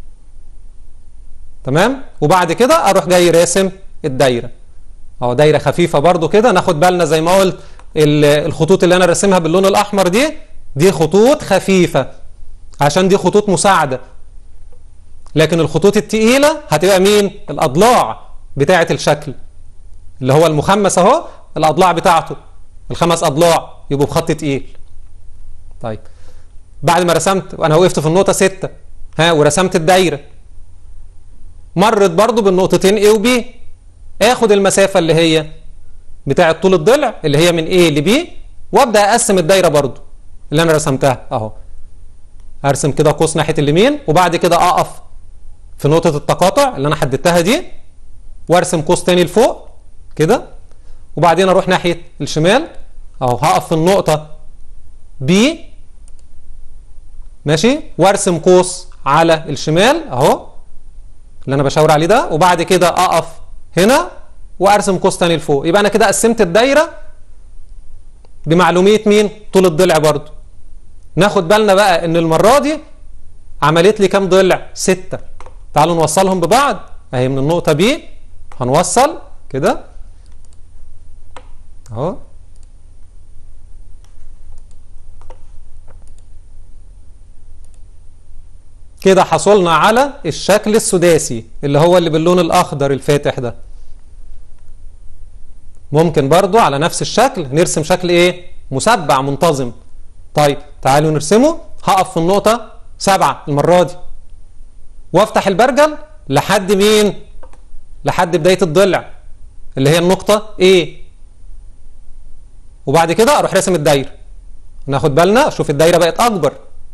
تمام وبعد كده أروح جاي راسم الدايرة أهو دايرة خفيفة برضو كده ناخد بالنا زي ما قلت الخطوط اللي أنا راسمها باللون الأحمر دي دي خطوط خفيفة عشان دي خطوط مساعدة لكن الخطوط التقيلة هتبقى مين؟ الأضلاع بتاعة الشكل اللي هو المخمس أهو الأضلاع بتاعته الخمس أضلاع يبقوا بخط تقيل طيب بعد ما رسمت وانا وقفت في النقطه 6 ها ورسمت الدايره مرت برضو بالنقطتين A و B اخد المسافه اللي هي بتاعه طول الضلع اللي هي من A ل B وابدا اقسم الدايره برضو اللي انا رسمتها اهو ارسم كده قوس ناحيه اليمين وبعد كده اقف في نقطه التقاطع اللي انا حددتها دي وارسم قوس تاني لفوق كده وبعدين اروح ناحيه الشمال اهو هقف في النقطه B ماشي وارسم قوس على الشمال اهو اللي انا بشاور عليه ده وبعد كده اقف هنا وارسم قوس تاني لفوق يبقى انا كده قسمت الدايره بمعلوميه مين طول الضلع برضو ناخد بالنا بقى ان المره دي عملت لي كام ضلع ستة تعالوا نوصلهم ببعض اهي من النقطه بي هنوصل كده اهو كده حصلنا على الشكل السداسي اللي هو اللي باللون الاخضر الفاتح ده ممكن برضو على نفس الشكل نرسم شكل ايه مسبع منتظم طيب تعالوا نرسمه هقف في النقطة سبعة المرة دي وافتح البرجل لحد مين لحد بداية الضلع اللي هي النقطة A وبعد كده اروح راسم الدايرة ناخد بالنا شوف الدايرة بقت اكبر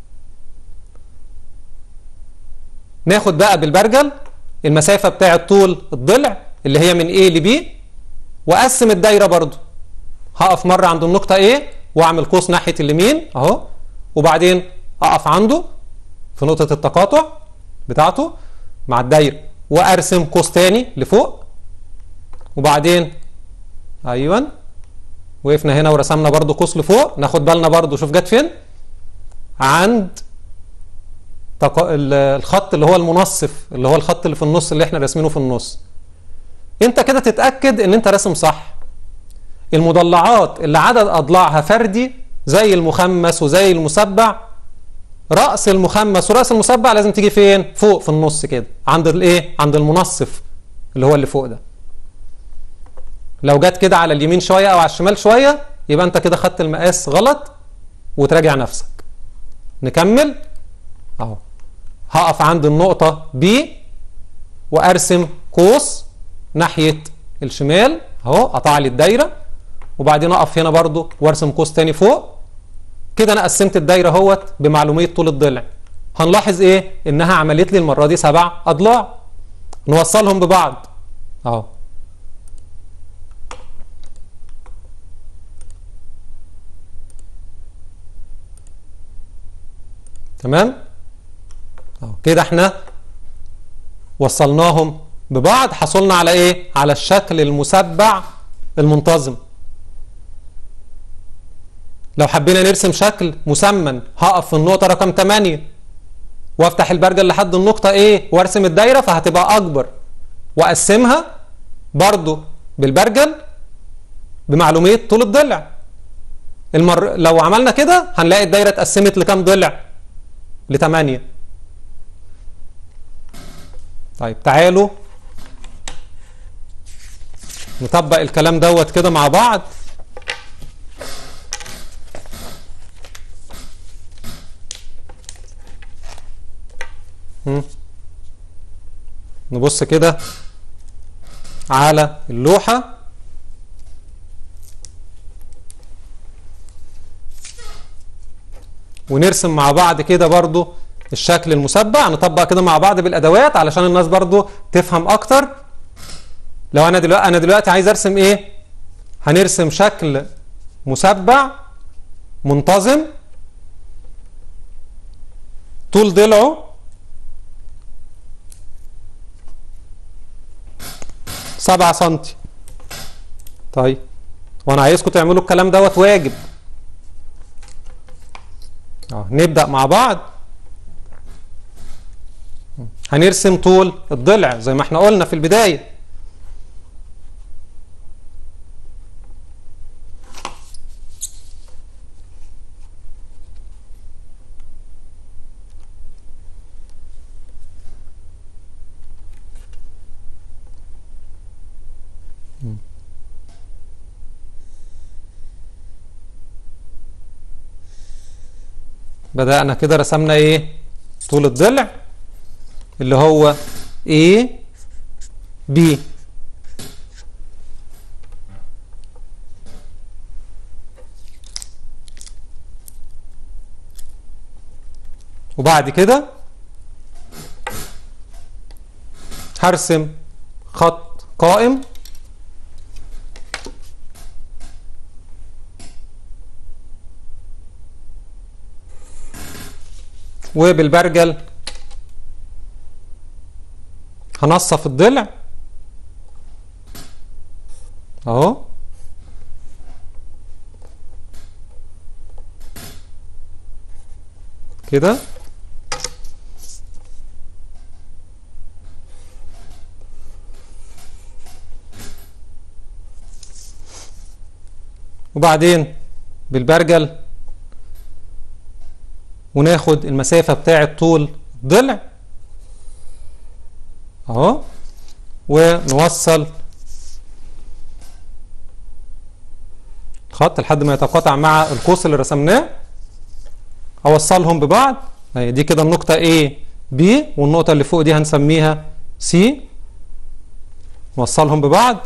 ناخد بقى بالبرجل المسافة بتاعة طول الضلع اللي هي من A ل B واقسم الدايرة برضو هقف مرة عند النقطة A واعمل قوس ناحية اليمين اهو وبعدين اقف عنده في نقطة التقاطع بتاعته مع الدايرة وارسم قوس تاني لفوق وبعدين ايوه وقفنا هنا ورسمنا برضو قوس لفوق ناخد بالنا برضو شوف جت فين عند الخط اللي هو المنصف اللي هو الخط اللي في النص اللي احنا راسمينه في النص انت كده تتأكد ان انت راسم صح المضلعات اللي عدد اضلاعها فردي زي المخمس وزي المسبع رأس المخمس ورأس المسبع لازم تيجي فين فوق في النص كده عند الايه عند المنصف اللي هو اللي فوق ده لو جت كده على اليمين شوية او على الشمال شوية يبقى انت كده خدت المقاس غلط وتراجع نفسك نكمل اهو هقف عند النقطة B وارسم قوس ناحية الشمال اهو قطع لي الدايرة وبعدين اقف هنا برضو وارسم قوس تاني فوق كده انا قسمت الدايرة اهوت بمعلومية طول الضلع هنلاحظ ايه انها عملت لي المرة دي سبع اضلاع نوصلهم ببعض اهو تمام اهو كده احنا وصلناهم ببعض حصلنا على ايه على الشكل المسبع المنتظم لو حبينا نرسم شكل مسمن هقف في النقطة رقم 8 وافتح البرجل لحد النقطة ايه وارسم الدايرة فهتبقى اكبر واقسمها برضو بالبرجل بمعلومية طول الضلع المر... لو عملنا كده هنلاقي الدايرة اتقسمت لكام ضلع لثمانية طيب تعالوا نطبق الكلام دوت كده مع بعض نبص كده على اللوحة ونرسم مع بعض كده برضو الشكل المسبع نطبق كده مع بعض بالادوات علشان الناس برضو تفهم اكتر لو انا دلوقتي انا دلوقتي عايز ارسم ايه هنرسم شكل مسبع منتظم طول ضلعه سبعة سنتي طيب وانا عايزكم تعملوا الكلام دوت واجب اه نبدأ مع بعض هنرسم طول الضلع زي ما احنا قلنا في البداية بدأنا كده رسمنا ايه طول الضلع اللي هو A B وبعد كده هرسم خط قائم وبالبرجل هنصف الضلع اهو كده وبعدين بالبرجل وناخد المسافة بتاعة طول الضلع اهو ونوصل الخط لحد ما يتقاطع مع القوس اللي رسمناه اوصلهم ببعض اهي دي كده النقطة A B والنقطة اللي فوق دي هنسميها C نوصلهم ببعض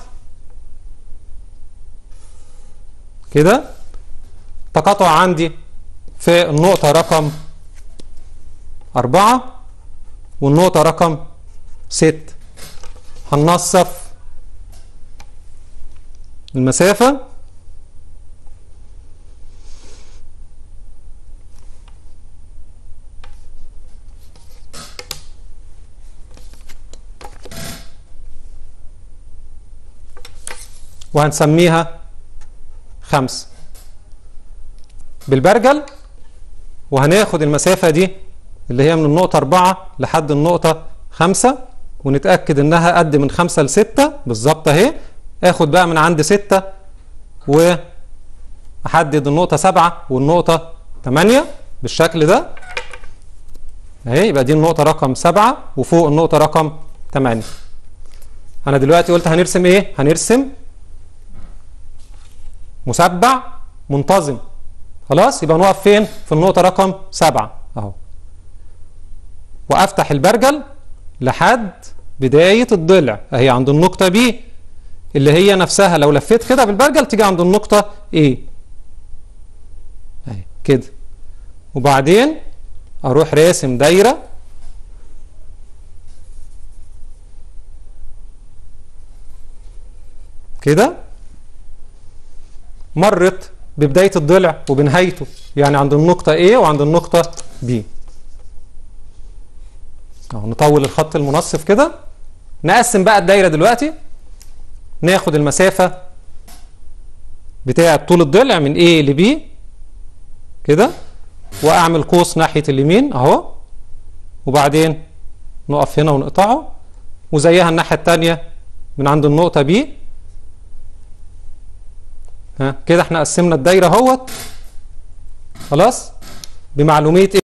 كده تقاطع عندي في النقطة رقم أربعة والنقطة رقم ست هننصف المسافة وهنسميها خمسة بالبرجل وهناخد المسافة دي اللي هي من النقطة أربعة لحد النقطة خمسة ونتأكد انها قد من خمسة لستة بالظبط اهي اخد بقى من عند ستة واحدد النقطة سبعة والنقطة تمانية بالشكل ده اهي يبقى دي النقطة رقم سبعة وفوق النقطة رقم تمانية انا دلوقتي قلت هنرسم ايه هنرسم مسبع منتظم خلاص يبقى نقف فين في النقطة رقم سبعة اهو وافتح البرجل لحد بداية الضلع اهي عند النقطة بي اللي هي نفسها لو لفيت كده بالبرجل تيجي عند النقطة ايه اهي كده وبعدين اروح راسم دايرة كده مرت ببداية الضلع وبنهايته يعني عند النقطة A وعند النقطة B اهو نطول الخط المنصف كده نقسم بقى الدايرة دلوقتي ناخد المسافة بتاعة طول الضلع من A ل B كده واعمل قوس ناحية اليمين اهو وبعدين نقف هنا ونقطعه وزيها الناحية التانية من عند النقطة B ها كده احنا قسمنا الدايره اهوت خلاص بمعلوميه ايه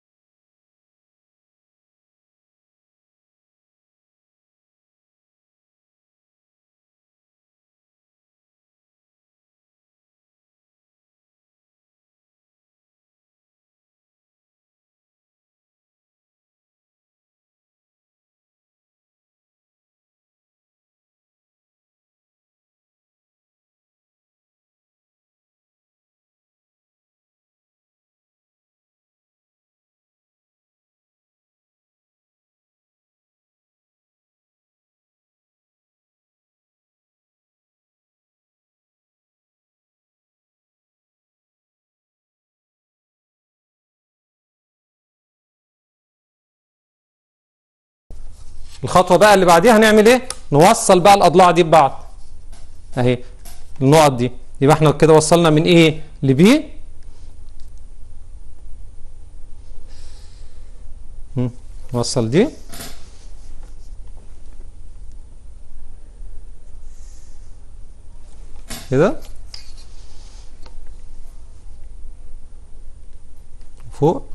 الخطوه بقى اللي بعديها هنعمل ايه نوصل بقى الاضلاع دي ببعض اهي النقط دي يبقى احنا كده وصلنا من ايه لبي نوصل دي كده فوق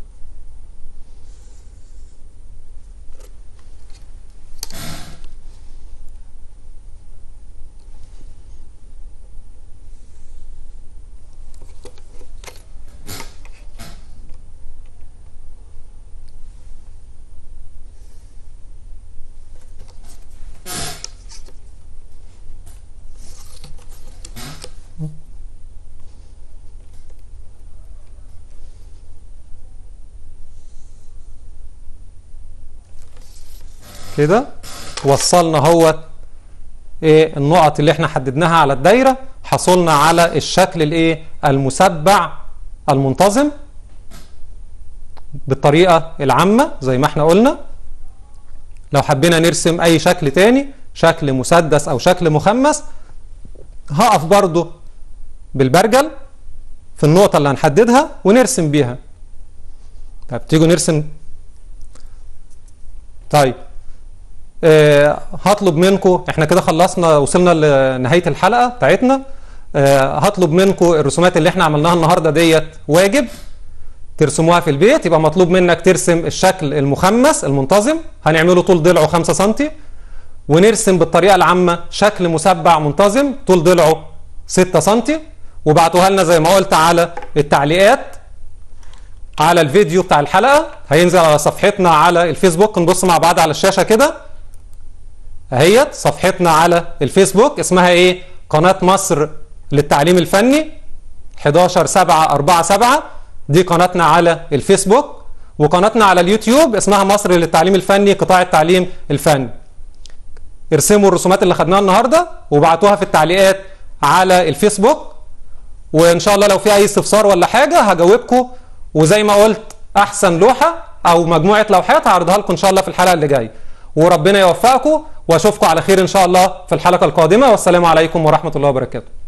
كده وصلنا هو ايه النقط اللي احنا حددناها على الدايره حصلنا على الشكل الايه المسبع المنتظم بالطريقه العامه زي ما احنا قلنا لو حبينا نرسم اي شكل تاني شكل مسدس او شكل مخمس هقف برضو بالبرجل في النقطه اللي هنحددها ونرسم بيها طيب تيجوا نرسم طيب أه هطلب منكم احنا كده خلصنا وصلنا لنهايه الحلقه بتاعتنا أه هطلب منكم الرسومات اللي احنا عملناها النهارده ديت واجب ترسموها في البيت يبقى مطلوب منك ترسم الشكل المخمس المنتظم هنعمله طول ضلعه 5 سم ونرسم بالطريقه العامه شكل مسبع منتظم طول ضلعه 6 سم وبعتوها لنا زي ما قلت على التعليقات على الفيديو بتاع الحلقه هينزل على صفحتنا على الفيسبوك نبص مع بعض على الشاشه كده اهيت صفحتنا على الفيسبوك اسمها ايه قناه مصر للتعليم الفني 11 7 4 7 دي قناتنا على الفيسبوك وقناتنا على اليوتيوب اسمها مصر للتعليم الفني قطاع التعليم الفني ارسموا الرسومات اللي خدناها النهارده وبعتوها في التعليقات على الفيسبوك وان شاء الله لو في اي استفسار ولا حاجه هجاوبكم وزي ما قلت احسن لوحه او مجموعه لوحات هعرضها لكم ان شاء الله في الحلقه اللي جايه وربنا يوفقكم واشوفكم على خير ان شاء الله في الحلقه القادمه والسلام عليكم ورحمه الله وبركاته